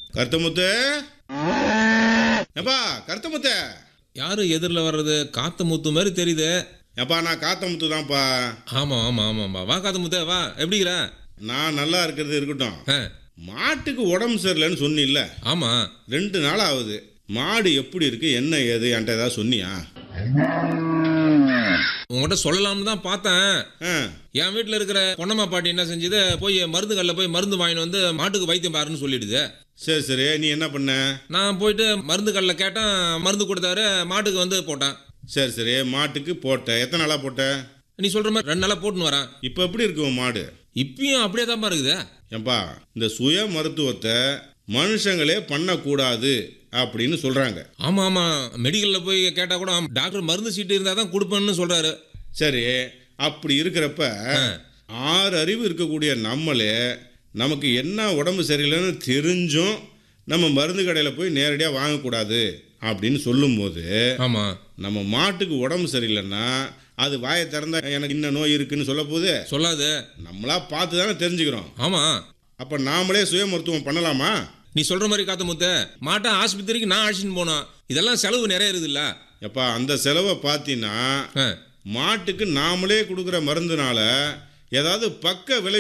கருத்தமுத்து ஏப்பா கருத்தமுத்த யாரு எதிரில் வர்றது காத்த முத்து மாதிரி தெரியுது ஏப்பா நான் காத்தமுத்து தான்ப்பா ஆமாம் ஆமாம் ஆமாம்ப்பா வா காத்த முத்த வா எப்படிங்கிற நான் நல்லா இருக்கிறது இருக்கட்டும் ஆ மாட்டுக்கு உடம்பு சரியில்லைன்னு சொன்னில்ல ஆமாம் ரெண்டு நாள் ஆகுது மாடு எப்படி இருக்கு என்ன ஏது என்கிட்ட ஏதாவது சொன்னியா உங்கள்கிட்ட சொல்லலாம்னு தான் பார்த்தேன் ஆ என் வீட்டில் இருக்கிற பொன்னம்மா பாட்டி என்ன செஞ்சது போய் மருந்து கல்லில் போய் மருந்து வாங்கிட்டு வந்து மாட்டுக்கு வைத்தியம் பாருன்னு சொல்லிடுது சரி சரி நீ என்ன பண்ண நான் போயிட்டு மருந்து கல்லில் கேட்டேன் மருந்து கொடுத்தாரு மாட்டுக்கு வந்து போட்டேன் சரி சரி மாட்டுக்கு போட்ட எத்தனை நாளாக போட்ட நீ சொல்கிற மாதிரி ரெண்டு நாளாக போட்டுன்னு வரேன் இப்போ எப்படி இருக்கு உன் மாடு இப்பயும் அப்படியே தான் இருக்குது ஏன்பா இந்த சுய மருத்துவத்தை மனுஷங்களே பண்ணக்கூடாது அப்படின்னு சொல்கிறாங்க ஆமாம் ஆமாம் மெடிக்கலில் போய் கேட்டால் கூட ஆமா, டாக்டர் மருந்து சீட்டு இருந்தால் தான் கொடுப்பேன்னு சொல்கிறாரு சரி அப்படி இருக்கிறப்ப ஆறு அறிவு இருக்கக்கூடிய நம்மளே நமக்கு என்ன உடம்பு சரியில்லைன்னு தெரிஞ்சும் நம்ம மருந்து கடையில் போய் நேரடியாக வாங்கக்கூடாது அப்படின்னு சொல்லும்போது ஆமாம் நம்ம மாட்டுக்கு உடம்பு சரியில்லைன்னா அது வாயை திறந்தா எனக்கு இன்ன நோய் இருக்குன்னு சொல்ல போது சொல்லாது நம்மளா பார்த்து தானே தெரிஞ்சுக்கிறோம் ஆமாம் அப்போ நாமளே சுய மருத்துவம் பண்ணலாமா நீ சொல்கிற மாதிரி காத்த முத்த மாட்டை ஆஸ்பத்திரிக்கு நான் அழைச்சின்னு போனோம் இதெல்லாம் செலவு நிறைய இருக்குதுல்ல எப்பா அந்த செலவை பார்த்தீங்கன்னா ஆ மாட்டுக்கு நாமளே கொடுக்குற மருந்துனால ஏதாவது பக்க விளை